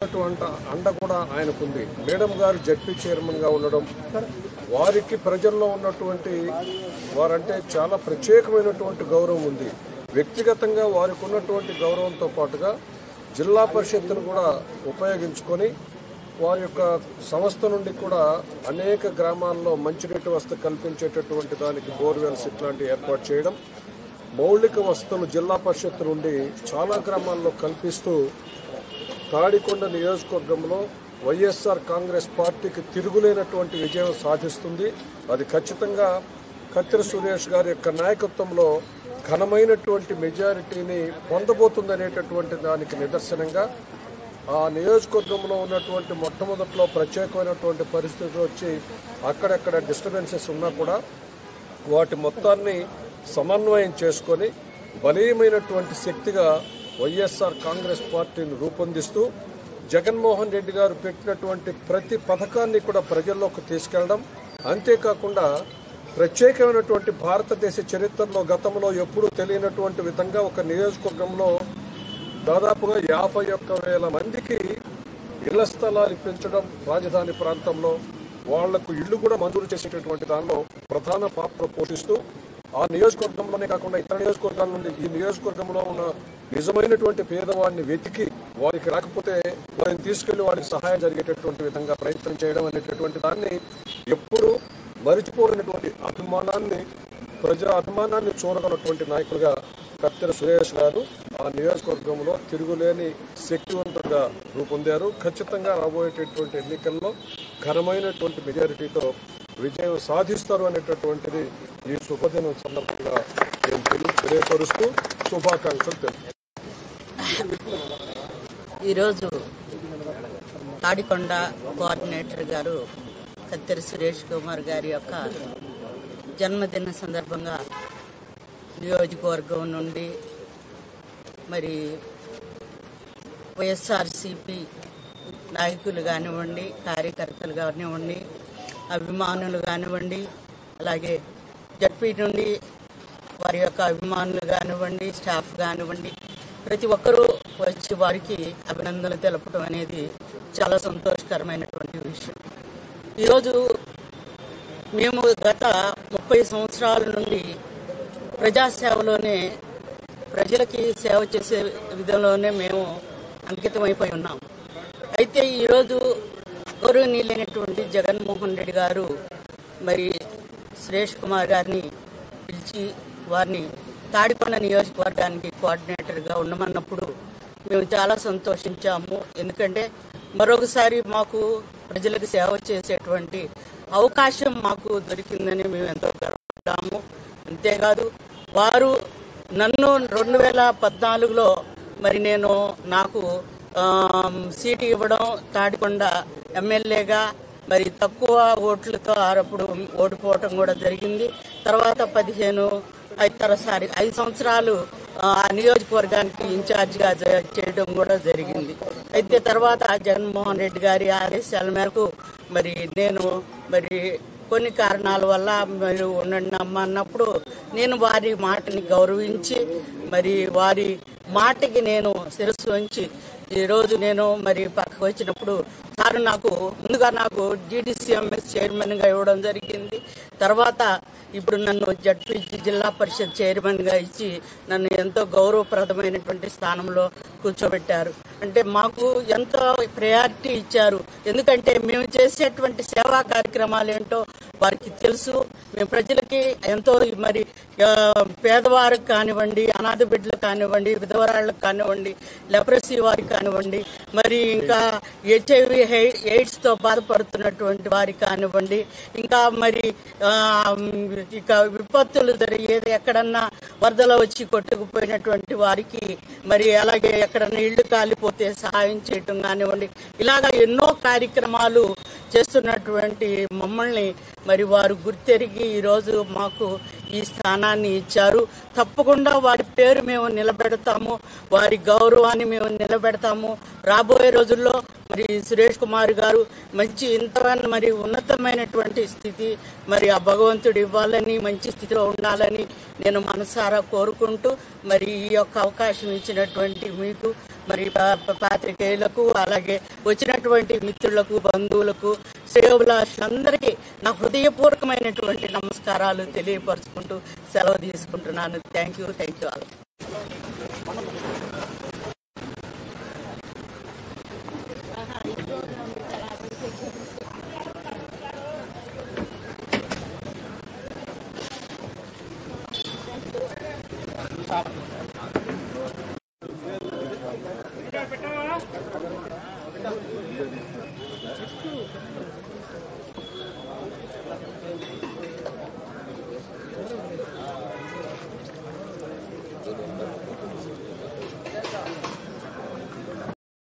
అటువంటి అండ కూడా ఆయనకుంది మేడం గారు జడ్పీ చైర్మన్ గా ఉండడం వారికి ప్రజల్లో ఉన్నటువంటి వారంటే చాలా ప్రత్యేకమైనటువంటి గౌరవం ఉంది వ్యక్తిగతంగా వారికి ఉన్నటువంటి గౌరవంతో పాటుగా జిల్లా పరిషత్తును కూడా ఉపయోగించుకొని వారి యొక్క సంస్థ నుండి కూడా అనేక గ్రామాల్లో మంచినీటి వసతి కల్పించేటటువంటి దానికి బోర్వెల్స్ ఇట్లాంటి ఏర్పాటు చేయడం మౌలిక వసతులు జిల్లా పరిషత్ నుండి చాలా గ్రామాల్లో కల్పిస్తూ తాడికొండ నియోజకవర్గంలో వైఎస్ఆర్ కాంగ్రెస్ పార్టీకి తిరుగులేనటువంటి విజయం సాధిస్తుంది అది ఖచ్చితంగా కత్తిర సురేష్ గారి యొక్క నాయకత్వంలో ఘనమైనటువంటి మెజారిటీని పొందబోతుందనేటటువంటి దానికి నిదర్శనంగా ఆ నియోజకవర్గంలో ఉన్నటువంటి మొట్టమొదట్లో ప్రత్యేకమైనటువంటి పరిస్థితులు వచ్చి అక్కడక్కడ డిస్టర్బెన్సెస్ ఉన్నా కూడా వాటి మొత్తాన్ని సమన్వయం చేసుకొని బలీయమైనటువంటి శక్తిగా వైఎస్ఆర్ కాంగ్రెస్ పార్టీని రూపొందిస్తూ జగన్మోహన్ రెడ్డి గారు పెట్టినటువంటి ప్రతి పథకాన్ని కూడా ప్రజల్లోకి తీసుకెళ్లడం అంతేకాకుండా ప్రత్యేకమైనటువంటి భారతదేశ చరిత్రలో గతంలో ఎప్పుడూ తెలియనటువంటి విధంగా ఒక నియోజకవర్గంలో దాదాపుగా యాభై ఒక్క వేల మందికి ఇళ్ల స్థలాలు ఇప్పించడం రాజధాని ప్రాంతంలో వాళ్లకు ఇళ్లు కూడా మంజూరు చేసేటటువంటి దానిలో ప్రధాన పాత్ర పోషిస్తూ ఆ నియోజకవర్గంలోనే కాకుండా ఇతర నియోజకవర్గాల నుండి ఈ నియోజకవర్గంలో ఉన్న నిజమైనటువంటి పేదవాడిని వెతికి వారికి రాకపోతే వారిని తీసుకెళ్లి వారికి సహాయం జరిగేటటువంటి విధంగా ప్రయత్నం చేయడం అనేటటువంటి దాన్ని ఎప్పుడూ మరిచిపోయినటువంటి అభిమానాన్ని ప్రజల అభిమానాన్ని చూడగలటువంటి నాయకులుగా కత్తెర సురేష్ గారు ఆ నియోజకవర్గంలో తిరుగులేని శక్తివంతంగా రూపొందారు ఖచ్చితంగా రాబోయేటటువంటి ఎన్నికల్లో ఘనమైనటువంటి మెజారిటీతో విజయం సాధిస్తారు అనేటటువంటిది ఈ శుభదినం సందర్భంగా నేను తెలి- తెలియపరుస్తూ శుభాకాంక్షలు తెలుపు ఈరోజు తాడికొండ కోఆర్డినేటర్ గారు కత్తెర సురేష్ కుమార్ గారి యొక్క జన్మదిన సందర్భంగా నియోజకవర్గం నుండి మరి వైఎస్ఆర్సిపి నాయకులు కానివ్వండి కార్యకర్తలు కానివ్వండి అభిమానులు కానివ్వండి అలాగే జడ్పీ నుండి వారి యొక్క అభిమానులు కానివ్వండి స్టాఫ్ కానివ్వండి ప్రతి ఒక్కరూ వచ్చి వారికి అభినందనలు తెలపడం అనేది చాలా సంతోషకరమైనటువంటి విషయం ఈరోజు మేము గత ముప్పై సంవత్సరాల నుండి ప్రజాసేవలోనే ప్రజలకి సేవ చేసే విధంలోనే మేము అంకితమైపోయి ఉన్నాం అయితే ఈరోజు గౌరవనీయులైనటువంటి జగన్మోహన్ రెడ్డి గారు మరి సురేష్ కుమార్ గారిని పిలిచి వారిని తాడికొండ నియోజకవర్గానికి కోఆర్డినేటర్గా ఉండమన్నప్పుడు మేము చాలా సంతోషించాము ఎందుకంటే మరొకసారి మాకు ప్రజలకు సేవ చేసేటువంటి అవకాశం మాకు దొరికిందని మేము ఎంతో గర్వపడ్డాము అంతేకాదు వారు నన్ను రెండు వేల పద్నాలుగులో మరి నేను నాకు ఆమ్, సీటు ఇవ్వడం తాడికొండ ఎమ్మెల్యేగా మరి తక్కువ ఓట్లతో అప్పుడు ఓడిపోవటం కూడా జరిగింది తర్వాత పదిహేను ఐదరసారి ఐదు సంవత్సరాలు ఆ నియోజకవర్గానికి ఇన్ఛార్జిగా జ- చేయడం కూడా జరిగింది అయితే తర్వాత జగన్మోహన్ రెడ్డి గారి ఆదేశాల మేరకు మరి నేను మరి కొన్ని కారణాల వల్ల మీరు ఉండండి అమ్మ అన్నప్పుడు నేను వారి మాటని గౌరవించి మరి వారి మాటకి నేను శిరస్సు వంచి ఈరోజు నేను మరి పక్కకు వచ్చినప్పుడు సార్ నాకు ముందుగా నాకు జీడీసీఎంఎస్ చైర్మన్గా ఇవ్వడం జరిగింది తర్వాత ఇప్పుడు నన్ను జడ్పీ జిల్లా పరిషత్ చైర్మన్గా ఇచ్చి నన్ను ఎంతో గౌరవప్రదమైనటువంటి స్థానంలో కూర్చోబెట్టారు అంటే మాకు ఎంతో ప్రయారిటీ ఇచ్చారు ఎందుకంటే మేము చేసేటువంటి సేవా కార్యక్రమాలు ఏంటో వారికి తెలుసు మేము ప్రజలకి ఎంతో మరి ఆ, పేదవారికి కానివ్వండి అనాథ బిడ్డలకు కానివ్వండి విధవరాళ్ళకు కానివ్వండి లెప్రసీ వారికి కానివ్వండి మరి ఇంకా హెచ్ఐవి ఎయిడ్స్తో బాధపడుతున్నటువంటి వారికి కానివ్వండి ఇంకా మరి ఆ, ఇక విపత్తులు జరిగేది ఎక్కడన్నా వరదలో వచ్చి కొట్టుకుపోయినటువంటి వారికి మరి అలాగే ఎక్కడన్నా ఇళ్ళు కాలిపోతే సహాయం చేయటం కానివ్వండి ఇలాగా ఎన్నో కార్యక్రమాలు చేస్తున్నటువంటి మమ్మల్ని మరి వారు గుర్తెరిగి ఈరోజు మాకు ఈ స్థానాన్ని ఇచ్చారు తప్పకుండా వారి పేరు మేము నిలబెడతాము వారి గౌరవాన్ని మేము నిలబెడతాము రాబోయే రోజుల్లో మరి సురేష్ కుమార్ గారు మంచి ఇంత మరి ఉన్నతమైనటువంటి స్థితి మరి ఆ భగవంతుడు ఇవ్వాలని మంచి స్థితిలో ఉండాలని నేను మనసారా కోరుకుంటూ మరి ఈ యొక్క అవకాశం ఇచ్చినటువంటి మీకు మరి పా- పా- పాత్రికేయులకు అలాగే వచ్చినటువంటి మిత్రులకు బంధువులకు శ్రేయోభిలాషులందరికీ నా హృదయపూర్వకమైనటువంటి నమస్కారాలు తెలియపరుచుకుంటూ సెలవు తీసుకుంటున్నాను thank you thank you all చాలు